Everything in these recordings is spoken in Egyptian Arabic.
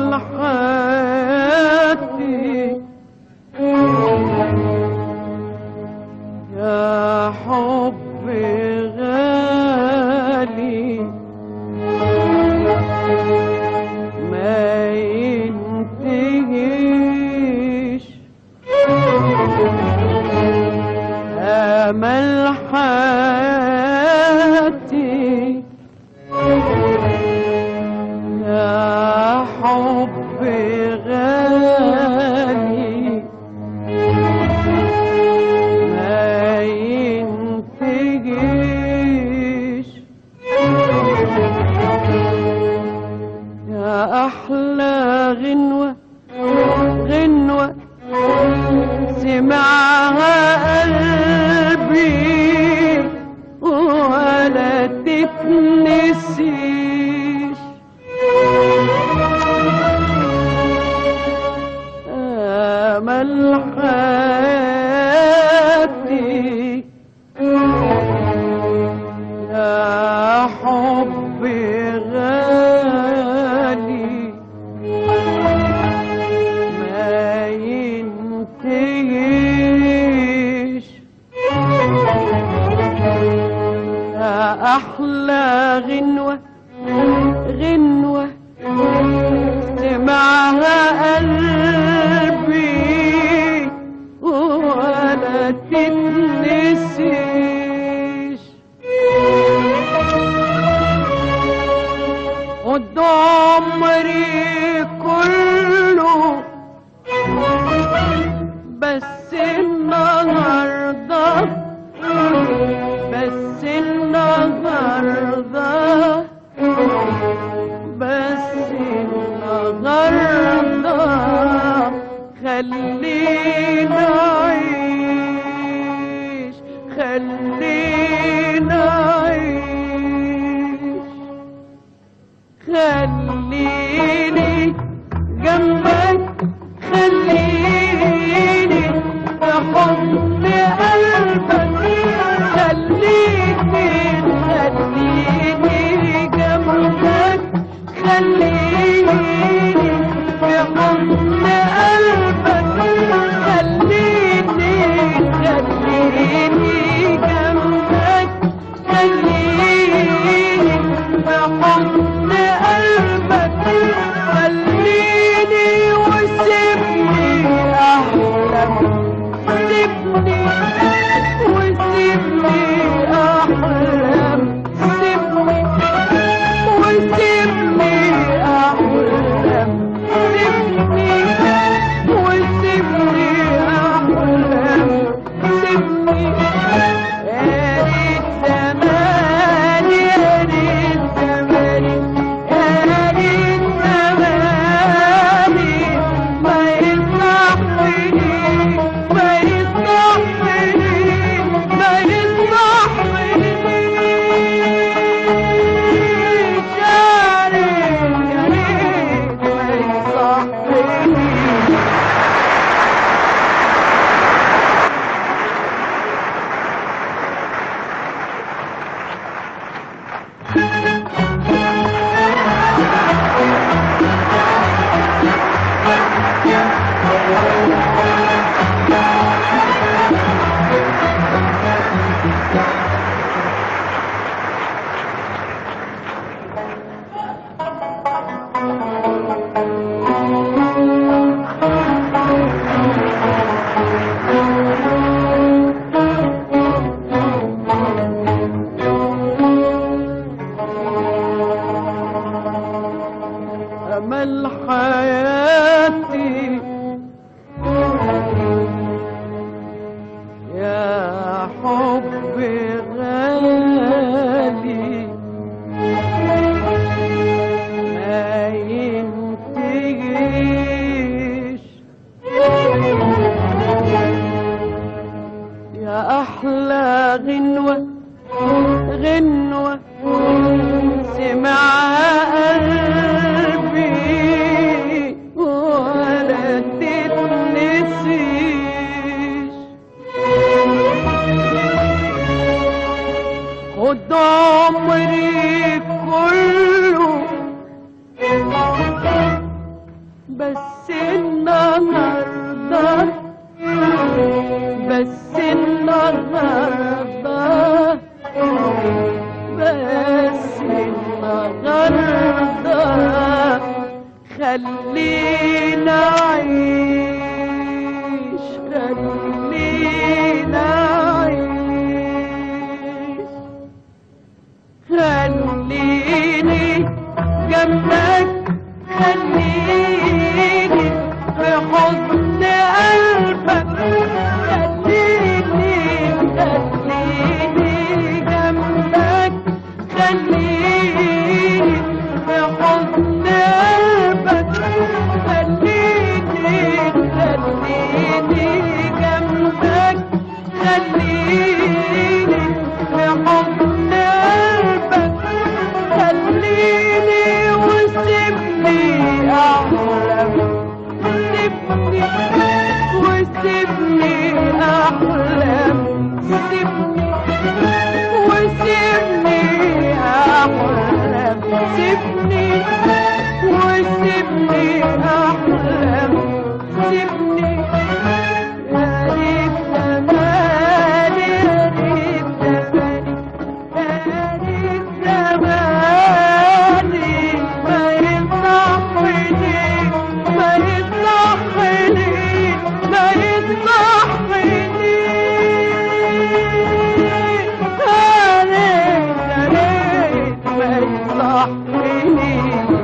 حياتي يا حب غالي ما ينتهيش أمل حياتي يا حب غالي ما ينتهيش يا أحلى غنوة غنوة سمعها قلبي ولا تتنسيش أمل حياتي يا حب غالي ما ينتهيش يا أحلى غنوة غنوة سمعها قلبي ولا تتنسيش قد عمري كله بس النهارده بس النهارده بس النهارده خلينا عيش خلينا عيش خليني جنبك خليني في حضن قلبك خليني خليني جنبك خليني في حضن قلبك خليني خليني جنبك خليني في حضن قلبك خليني وسيبني احلم سيبني وسيبني احلم سيبني وسيبني احلم سيبني وسيبني احلم سيبني يا ريت زماني يا ريت زماني يا ريت زماني ما يصحني ما يصحني ما يصحنيش يا ريت يا ريت ما يصحني بس النهارده بس النهارده بس النهارده خلينا عيش خلينا عيش خليني جنبك خليني في حضن قلبك خليني خليني جنبك خليني في حضن قلبك خليني خليني جنبك خليني في حضن قلبك خليني وسيبني أحلم سيبني وسيبني أحلم سيبني وسيبني أحلم سيبني وسيبني أحلم سيبني يا ريت زماني يا ريت زماني يا ريت زماني ما يصحني ما يصحني ما يصحني يا ريت يا ريت ما يصحني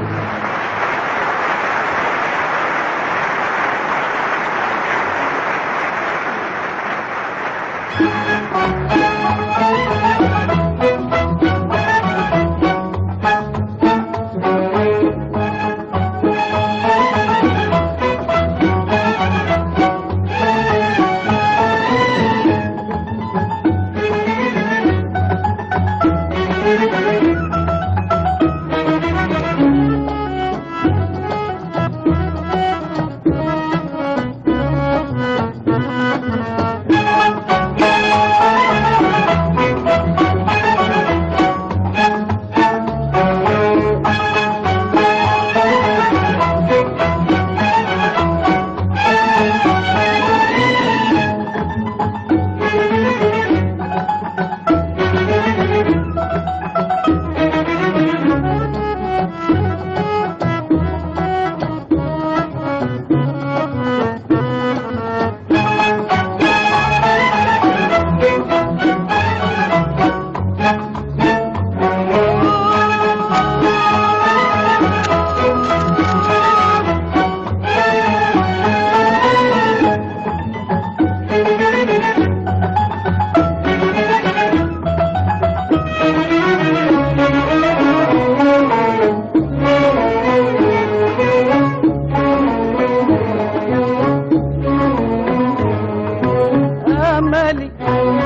أملي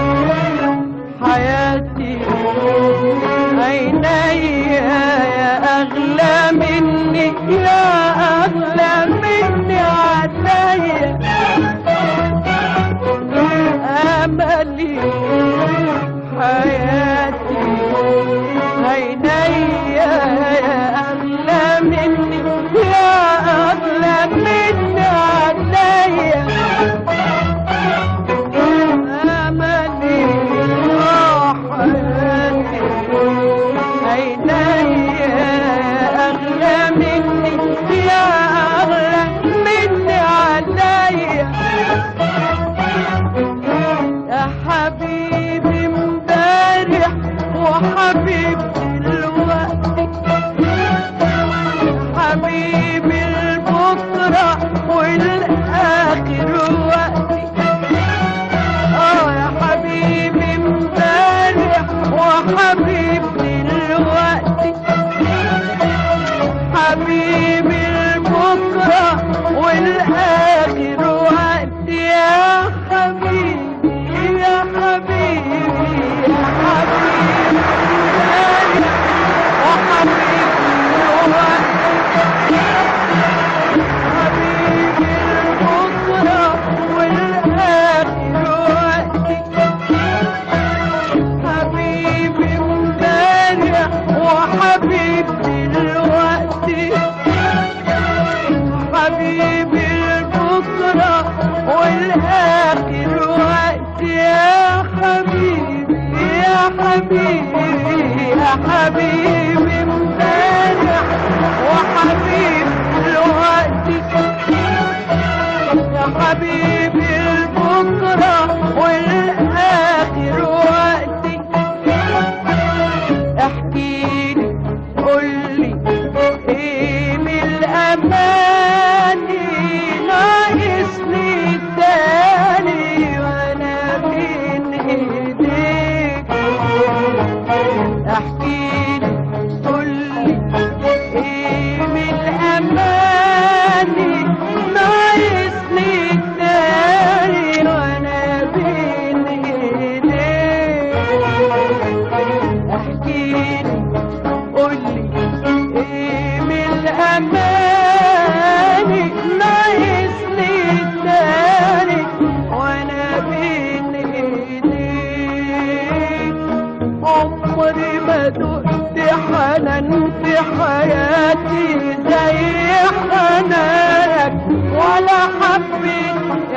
حياتي عيني يا أغلى مني يا أغلى مني عليا أملي حياتي عيني يا أغلى مني يا أغلى مني عليا أملي وحياتي عيني أغلى مني يا أغلى مني عليا يا حبيبي امبارح وحبيبي دلوقتي حبيبي البكرة والآخر وقتي اه يا حبيبي امبارح وحبيبي دلوقتي حبيبي البكرة والآخر وقت يا حبيبي يا حبيبي يا حبيبي امبارح وحبيبي دلوقتي حبيبي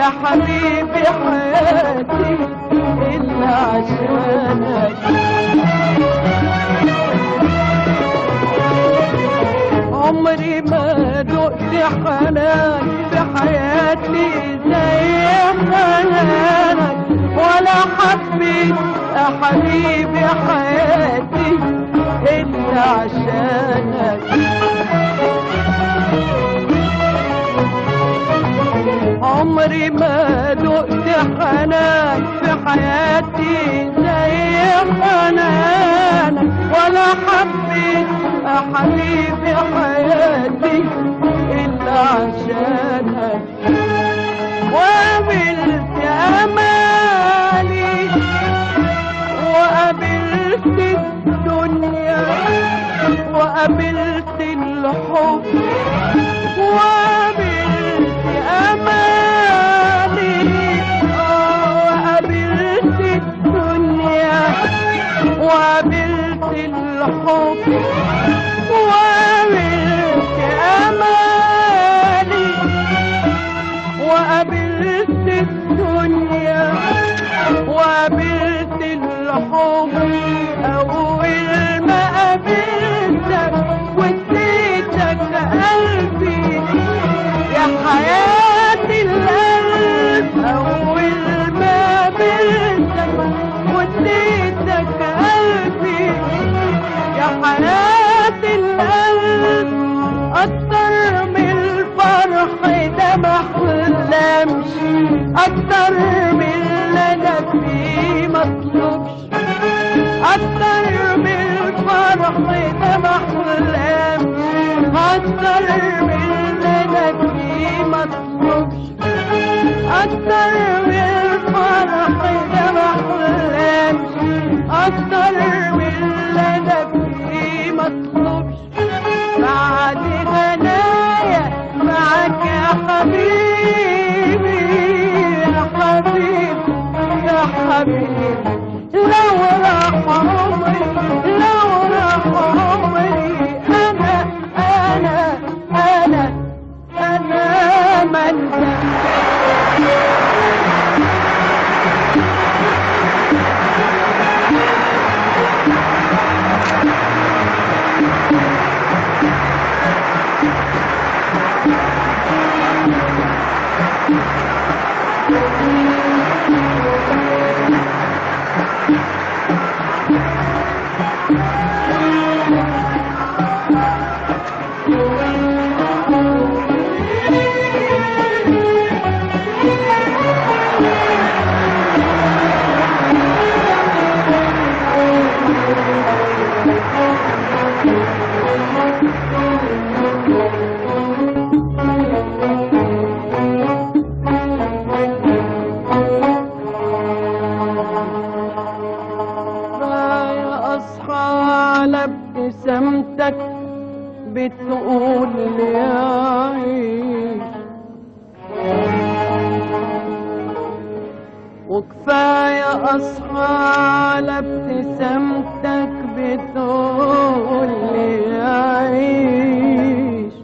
يا حبيبي حياتي إلا عشانك عمري ما دقت حنان في حياتي زي حنانك ولا حبيت يا حبيبي حياتي إلا عشانك عمري ما دقت حنان في حياتي زي حنانك ولا حبيت يا حبيبي حياتي إلا عشانك وقابلت أمالي وقابلت الدنيا وقابلت الحب وقابلت أمالي آه، وقابلت الدنيا وقابلت الحب وقابلت أمالي وقابلت الدنيا وقابلت الحب أول ما قابلتك واديتك قلبي يا حياة القلب أول ما قابلتك واديتك قلبي يا حياة القلب أكتر من الفرح ده ما أحلمش أكتر من اللي أنا فيه مطلوبش أكتر من الفرح ده ما أحلمش أكتر من اللي أنا فيه مطلوبش أكتر من الفرح ده ما أحلمش أكتر من اللي أنا فيه مطلوبش بعد هنايا معاك يا حبيبي يا حبيبي يا حبيبي لو راح عمري لو راح عمري أنا أنا أنا أنا من راية أصحى على ابتسامتك بتقول لي عيش وكفاية أصحى على ابتسامتك بتقول لي عيش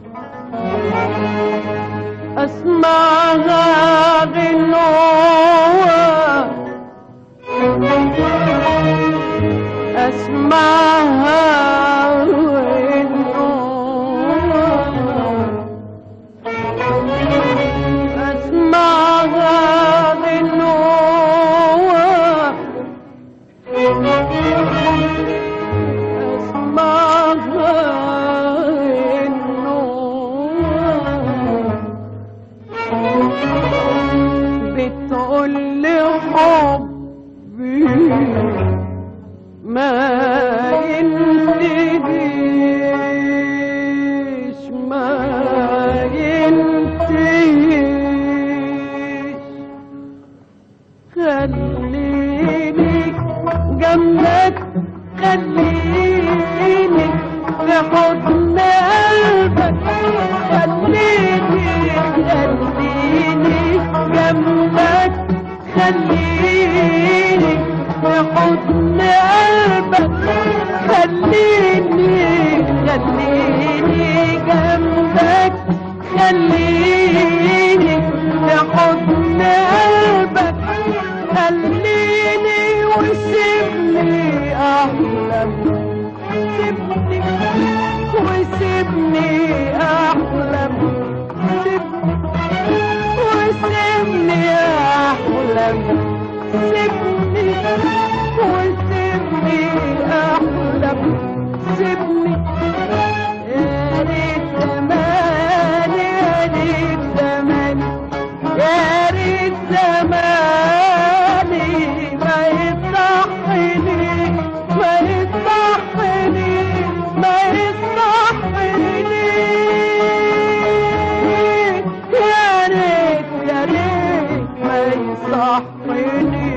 أسمعها غنوة أسمعها غنوة أسمعها غنوة أسمعها غنوة أحلم سيبني وسيبني أحلم سيبني يا ريت زماني يا ريت زماني يا ريت زماني ما يصحني ما يصحني ما يصحني يا ريت يا ريت ما يصحني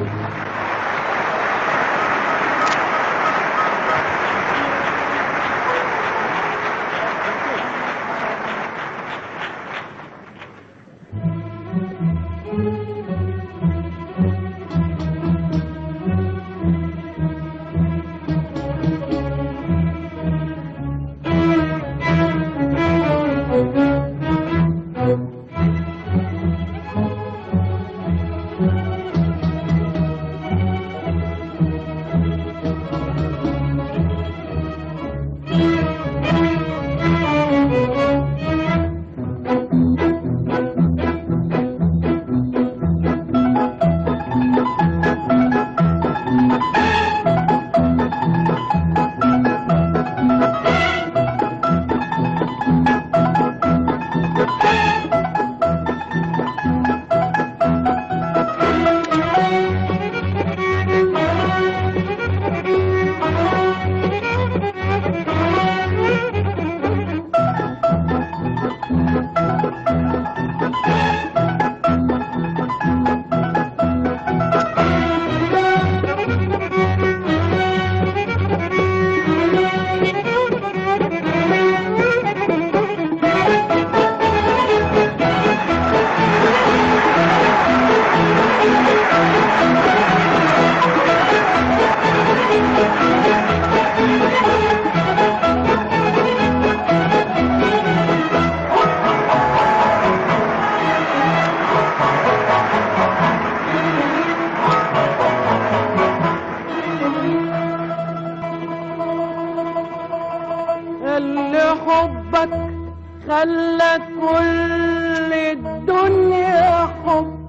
اللي حبك خلى كل الدنيا حب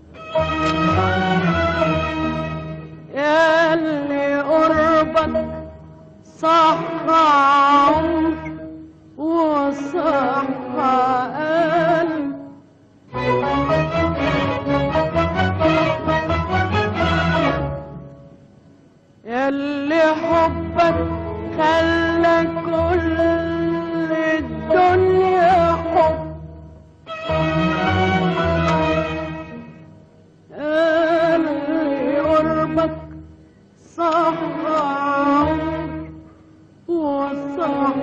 يا اللي قربك صح عمر وصح قلب ياللي حبك خلى كل الدنيا حب ياللي قربك صح عمر وصح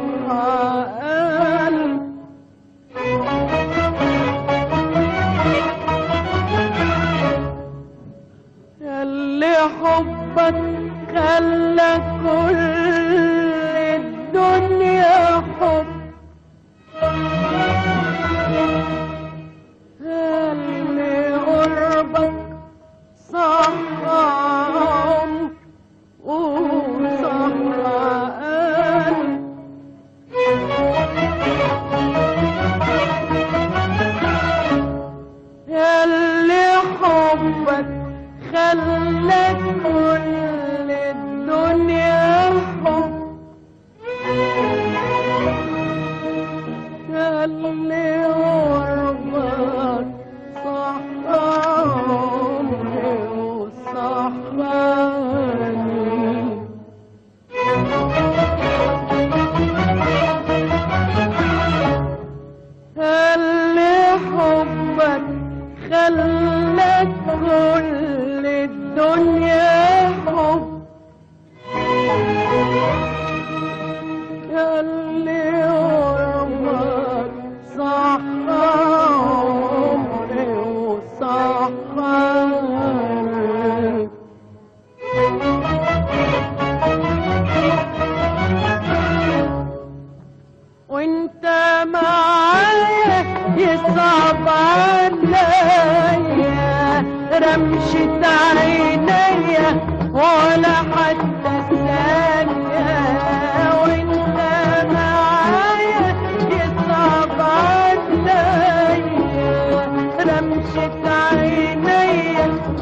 قلب ياللي حبك خلى كل الدنيا حب ياللي قربك صح عمر وصح قلب ياللي حبك خلى كل الدنيا حب ياللي قربك صح عمري وصح بالي اللي حبك خلى كل الدنيا حب اللي قربك صح عمري وصح قلبي وانت معايا يصعب عليا رمشة عينيا ولا حتى ثانية وانت معايا يصعب عليا رمشة عينيا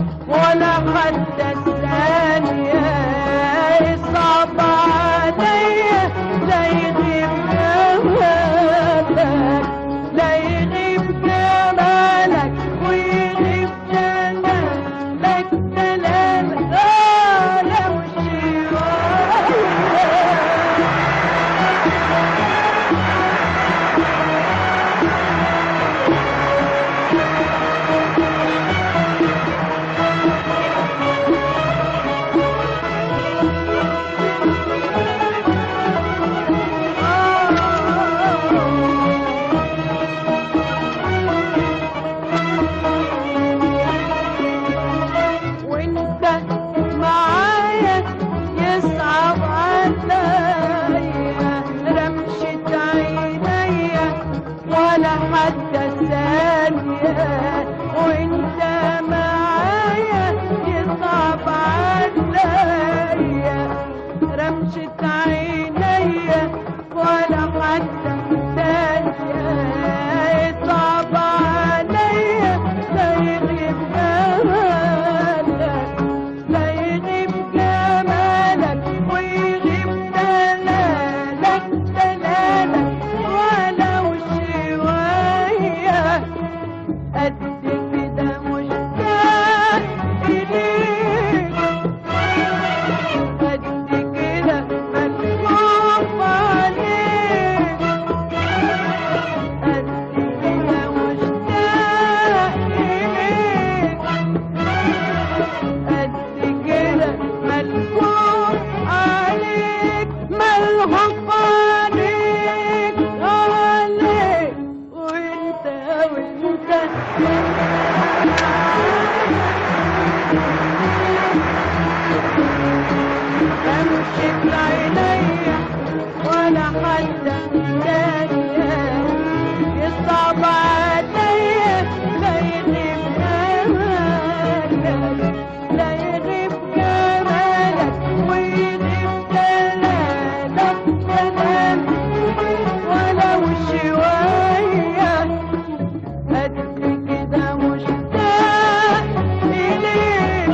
امشي بعينيا ولا حتى تانية يصعب عليا لا يغيب جمالك لا يغيب جمالك ويغيب دلالك كلام ولو شوية قد كده مشتاق إليك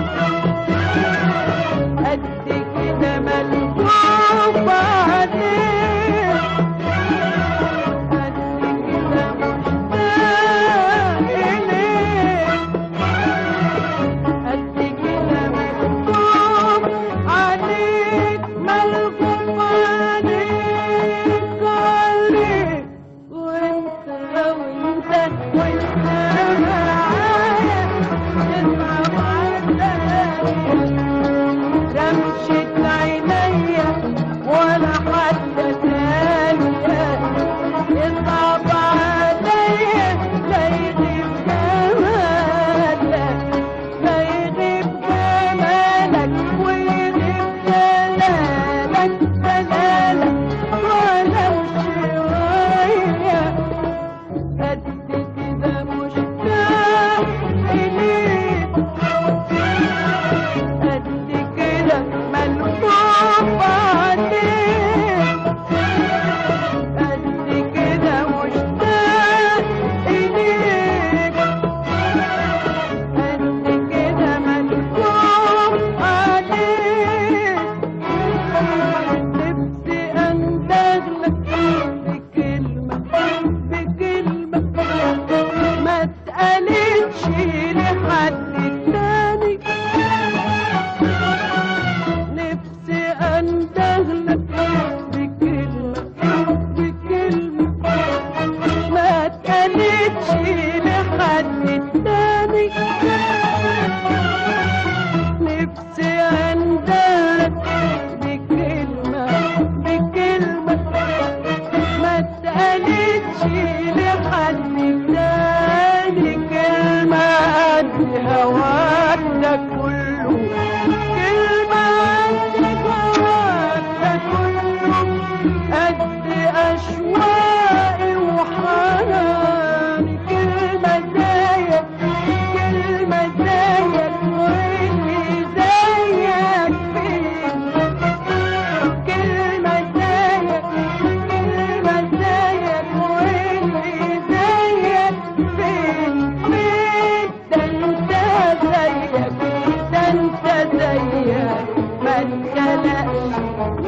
قد كده ملهوف عليك قد كده مشتاق إليك قد كده ملهوف عليك ملهوف عليك عليك وانت وانت وانت معايا تسمع معايا رمشة عينيا ولا حتى ثانية يصعب عليا لا يغيب جمالك لا يغيب جمالك ويغيب دلالك دلالك ولو شوية قد كده مشتاق إليك قد كده ملهوف عليك قد كده مشتاق إليك قد كده ملهوف عليك نفسي أندهلك بكلمة بكلمة ما اتقالتش لحد تاني نفسي أندهلك بكلمة بكلمة ما اتقالتش لحد تاني نفسي أندهلك بكلمة بكلمة ما اتقالتش لحد تاني كلمة قد هواك ده كله كلمة قد هواك ده كله قد أشواقي وحناني كلمة زيك كلمة زيك واللي زيك فين كلمة زيك كلمة زيك واللي زيك فين فين ده انت زيك ده انت زيك ما اتخلقش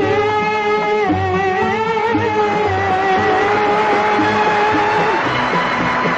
ليه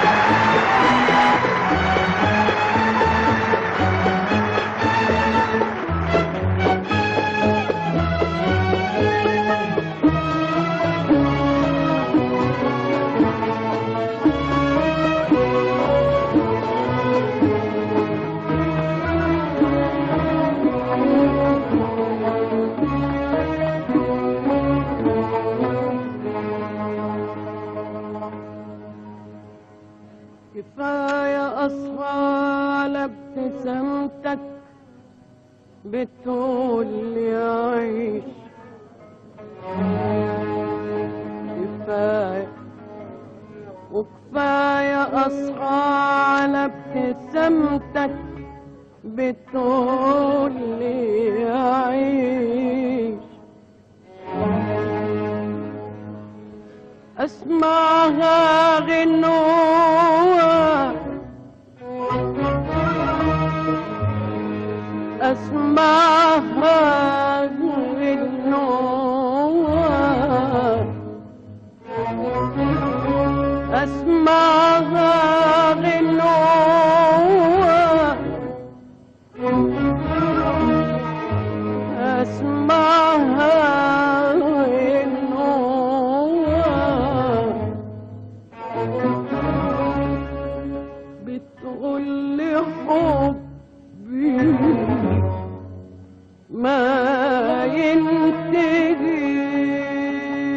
كفاية أصحى على ابتسامتك بتقول لي عيش كفاية وكفاية أصحى على ابتسامتك بتقول لي عيش اسمعها غنوة اسمعها غنوة اسمعها غنوة اسمعها غنوة بتقول لي حبي ما ينتهي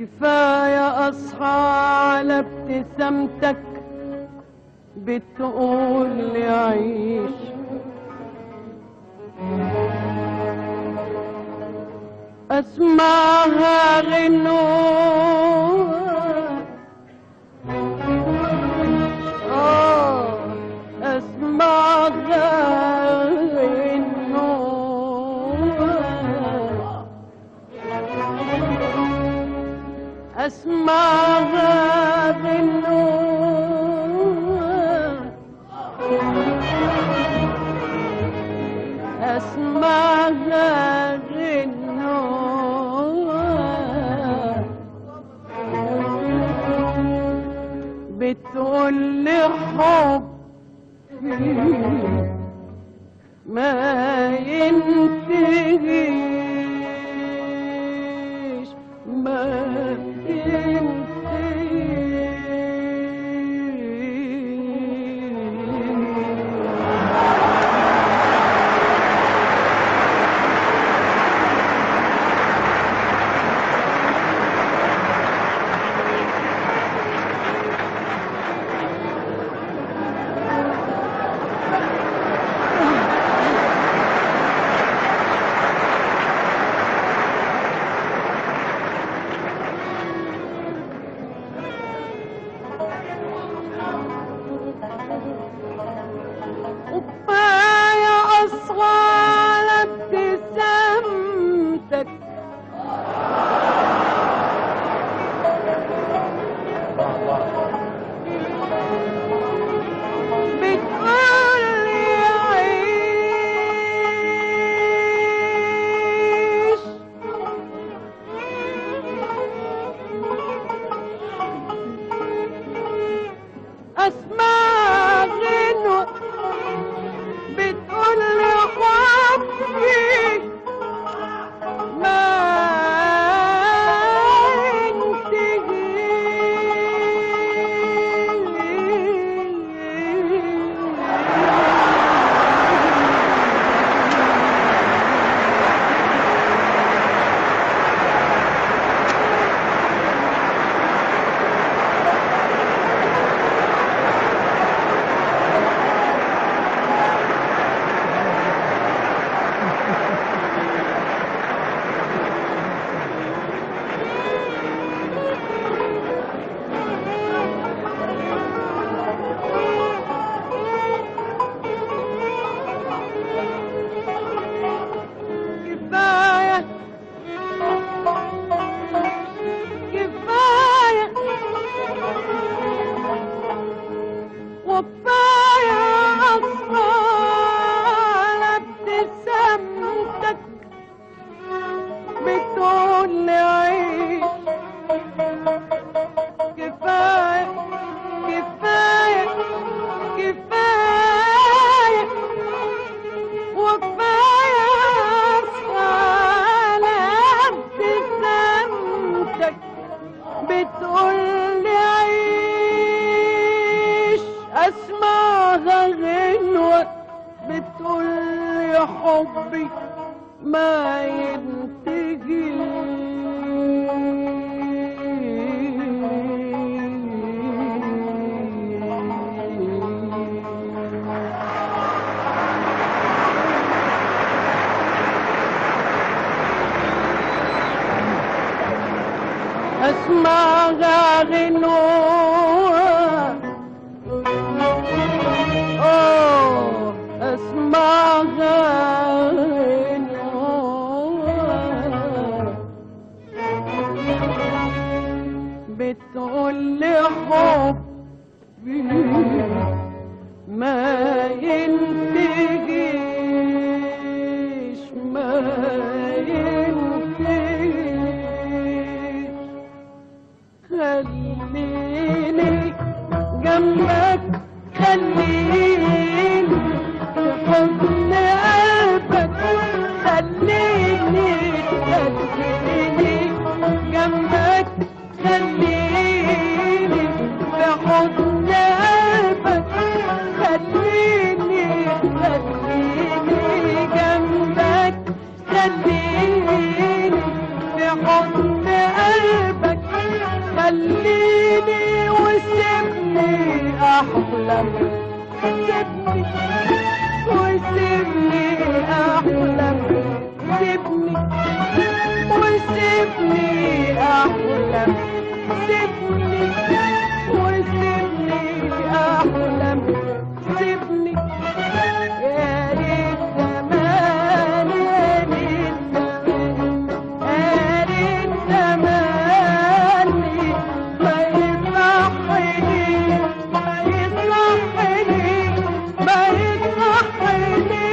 كفاية أصحى على ابتسامتك بتقول لي عيش أسمعها غنوة آه أسمعها غنوة أسمعها غنوة أسمعها غنوة بتقول لي حبي ما ينتهيش ما ينتهيش وكفاية أصغى على ابتسامتك بتقول لي عيش أسمع غنوة بتقول لي حبي ما ينتهيش كفاية كفاية وكفاية أصفى على ابتسامتك بتقول لي عيش كفاية كفاية كفاية وكفاية أصحى على ابتسامتك بتقول لي عيش أسمعها غنوة بتقول لي حبي ما ينتهي أسمعها غنوة أوه أسمعها غنوة بتقول لي حبي ما ينتهيش ما ينتهيش خليني جنبك خليني في حضن قلبك خليني خليني جنبك خليني في حضن قلبك خليني خليني جنبك خليني في حضن قلبك خليني وسيبني احلم سيبني وسيبني احلم سيبني وسيبني احلم سيبني وسيبني احلم سيبني يا ريت زمان يا ريت زمان يا ريت زماني ما يصحني ما يصحني ما يصحني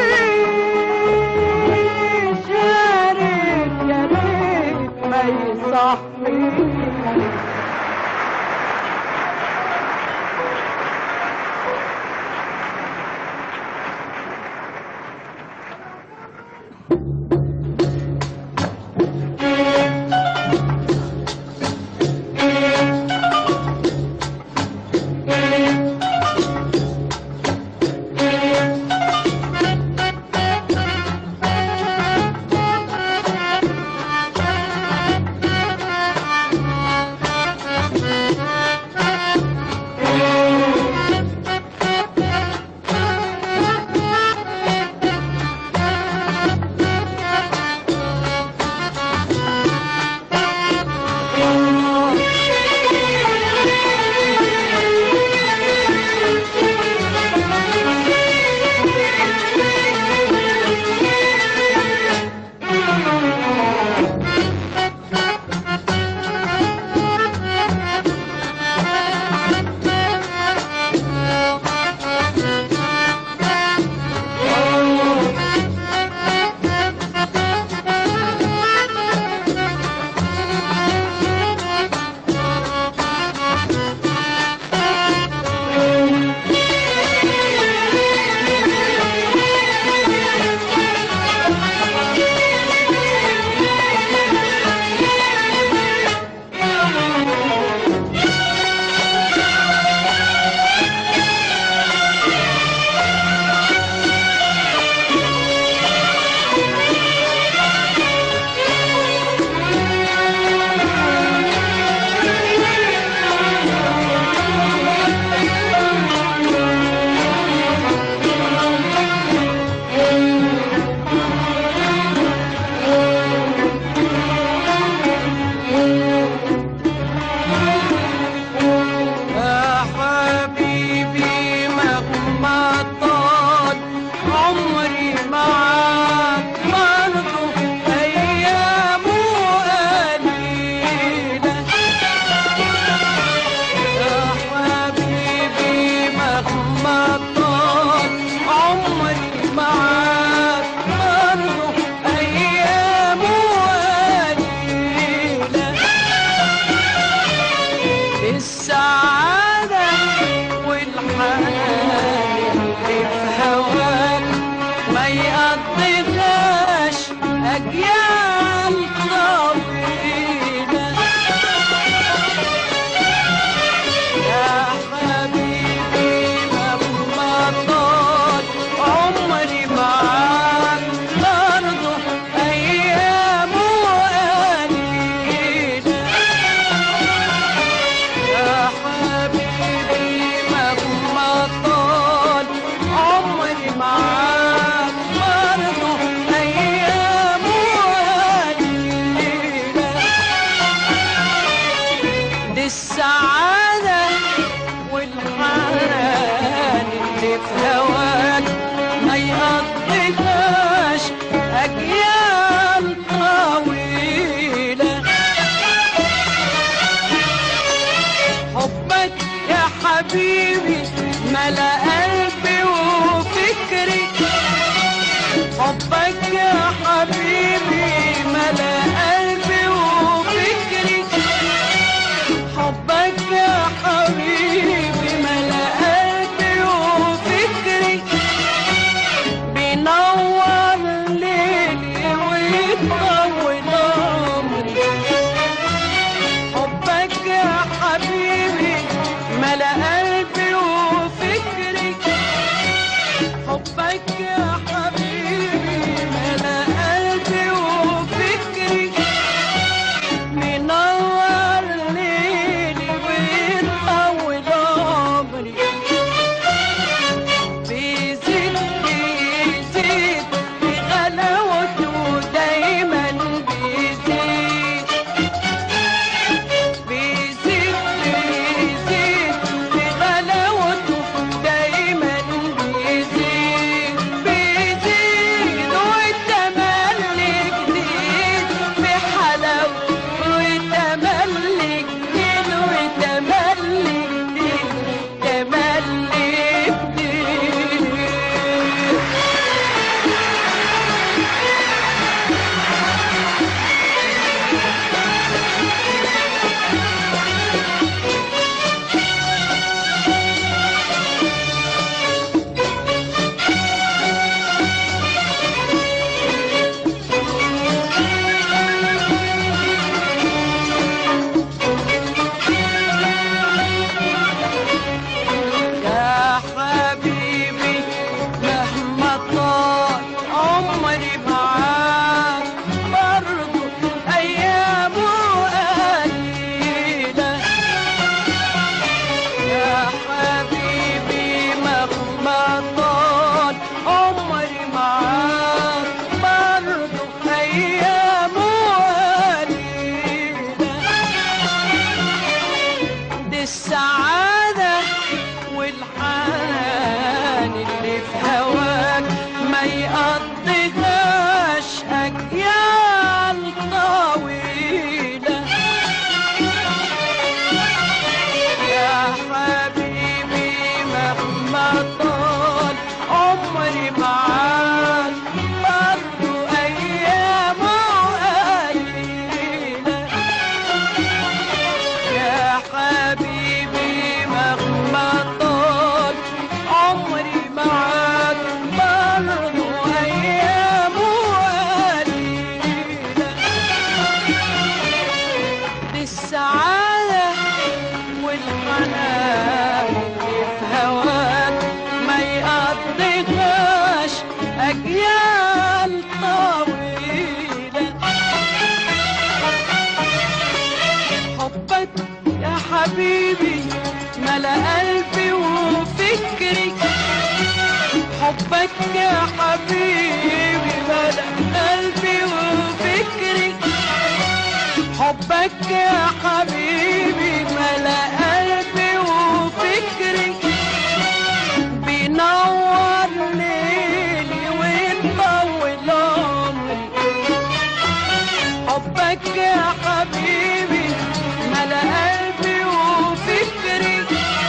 يا ريت يا ريت ما يصحني حبك يا حبيبي ملا قلبي وفكري حبك يا حبيبي ملا قلبي وفكري بينور ليلي ويطول عمري حبك يا حبيبي ملا قلبي وفكري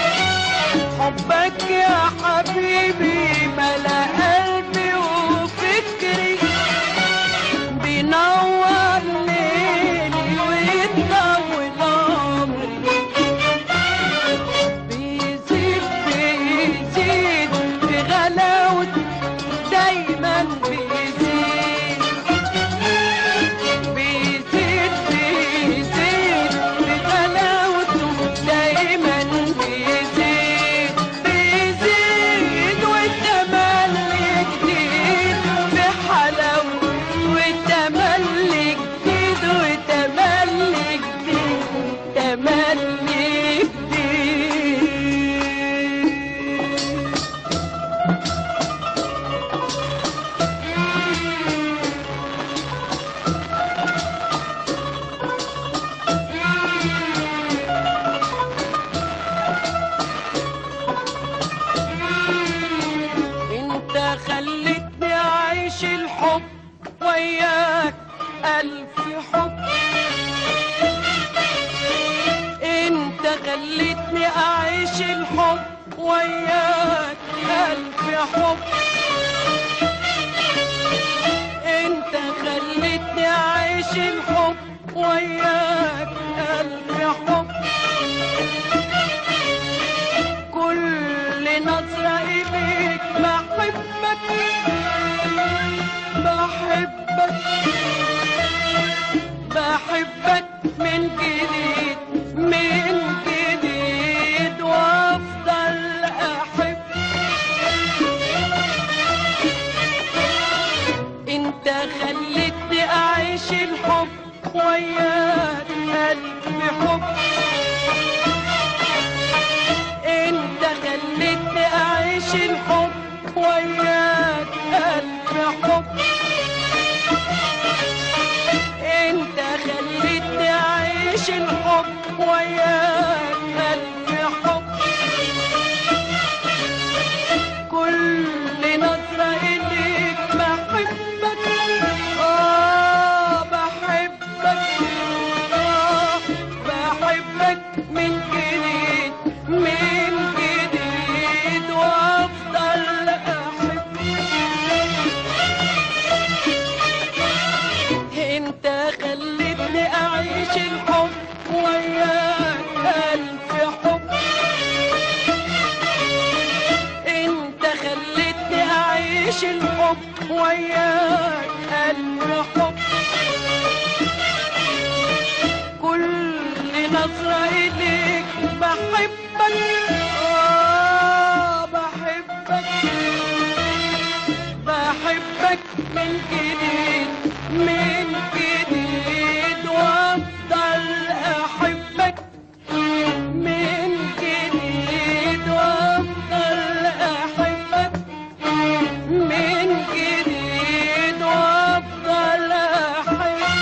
حبك يا حبيبي ملا قلبي وفكري بينور ليلي ويطول عمري بيزيد بيزيد بغلاوته دايما بيزيد بيزيد بيزيد بغلاوته دايما بيزيد بيزيد والتملي جديد بحلاوته والتملي جديد وتملي جديد تملي جديد انت خلتني اعيش الحب وياك الف حب انت خلتني اعيش الحب وياك الف حب انت خلتني اعيش الحب وياك الف حب كل نظرة إليك بحبك بحبك بحبك من جديد من جديد وأفضل أحب انت خلتني أعيش الحب وياك ألف حب انت خلتني اعيش الحب وياك الف حب انت خلتني اعيش الحب وياك الف حب كل نظرة اليك بحبك اه بحبك اه بحبك من جديد من جديد وافضل احب انت خلتني اعيش الحب وياك الف حب انت خلتني اعيش الحب وياك الف حب كل نظرة إليك بحبك آه بحبك بحبك من جديد من جديد وأفضل أحبك من جديد وأفضل أحبك من جديد وأفضل أحبك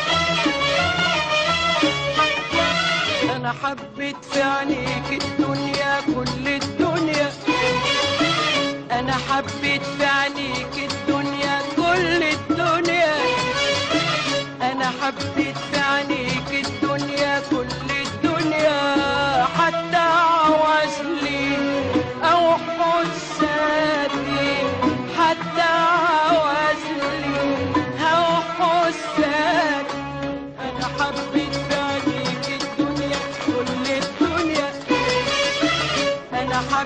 انا حبيت في عينيك الدنيا كل الدنيا انا حبيت في عينيك الدنيا كل الدنيا انا حبيت في عينيك الدنيا كل الدنيا حتى عوزلي او حسادي حتى عوزلي او حسادي انا حبيت في عينيك الدنيا كل الدنيا انا حبيت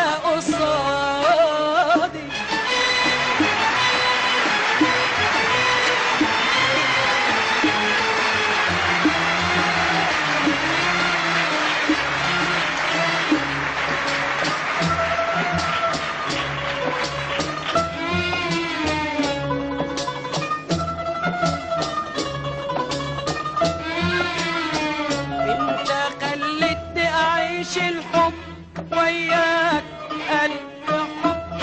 قصادي انت خلتني اعيش الحب وياك الف حب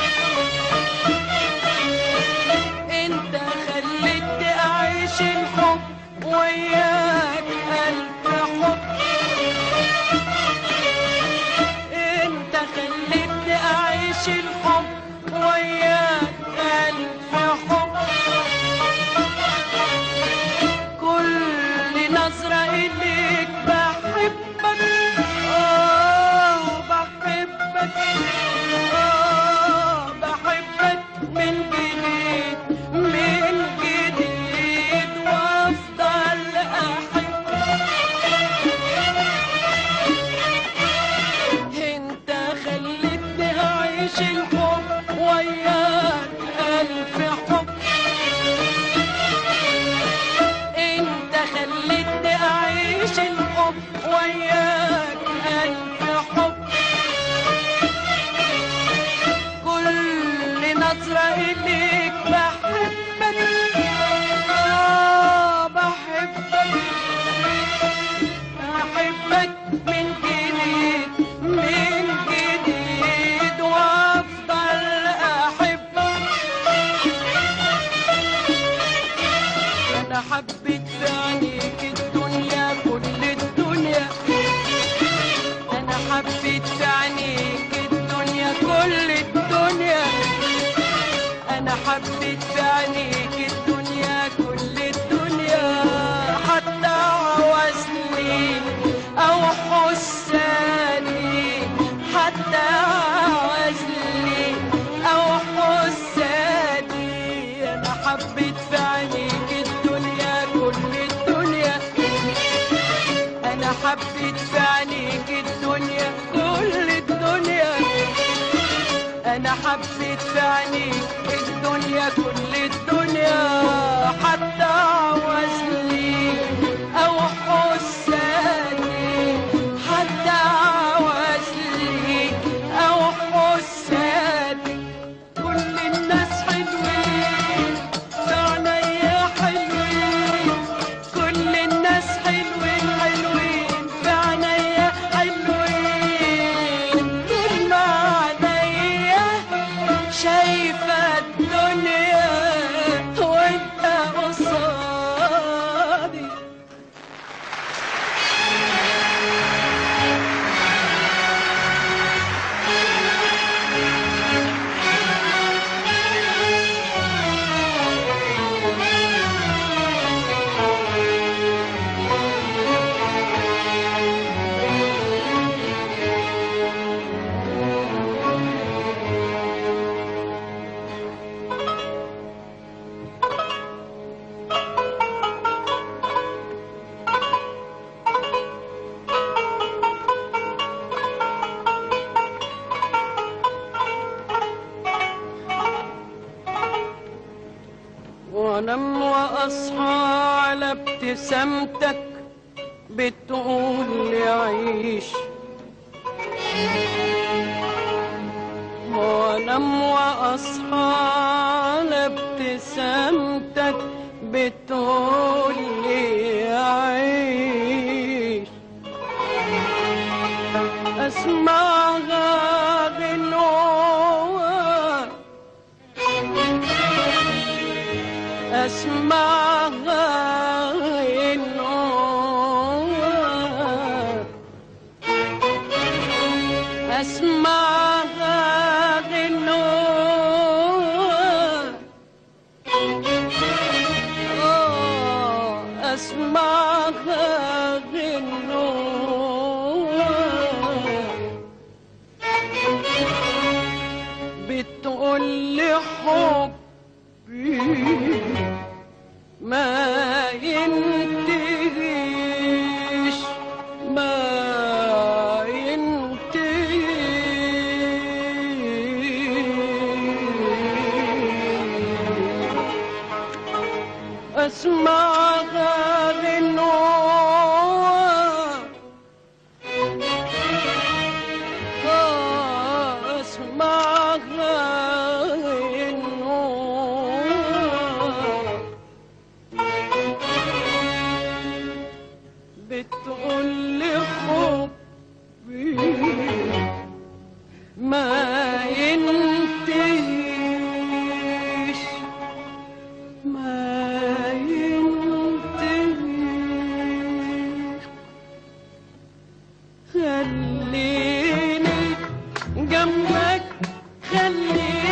انت خلتني اعيش الحب وياك الف حب انت خلتني اعيش الحب وياك الف حب كل نظرة إليك بحبك آه بحبك آه بحبك من جديد من جديد وأفضل أحبك انت خلتني أعيش الحب وياك ألف حب انت خلتني اعيش الحب وياك الف حب كل نظرة اليك بحبك آه بحبك احبك من جديد من جديد وافضل احبك انا حبيت في عينيك الدنيا كل الدنيا انا حبيت في عينيك الدنيا كل الدنيا انا حبيت في عينيك الدنيا كل الدنيا حتى عوزني او حساني حتى عوزني او حساني انا حبيت في عينيك الدنيا كل الدنيا انا حبيت في عينيك الدنيا كل الدنيا انا حبيت في عينيك الدنيا كل الدنيا حتى عوزني او حساني حتى عوزني او حساني كل الناس حلوين في عينيا حلوين كل الناس حلوين حلوين في عينيا حلوين طول ما عينيا شايفة الدنيا وانت قصادي وانام واصحى على ابتسامتك بتقول لي عيش وانام واصحى على ابتسامتك بتقول لي عيش اسمعها غنوة اسمعها غنوة اسمعها غنوة آه، اسمعها غنوة بتقول لي حبي ما ينتهيش ما اسمعها غنوة آه، اسمعها غنوة بتقول لي حبي ما ينتهيش ما ينتهيش خليني جنبك خليني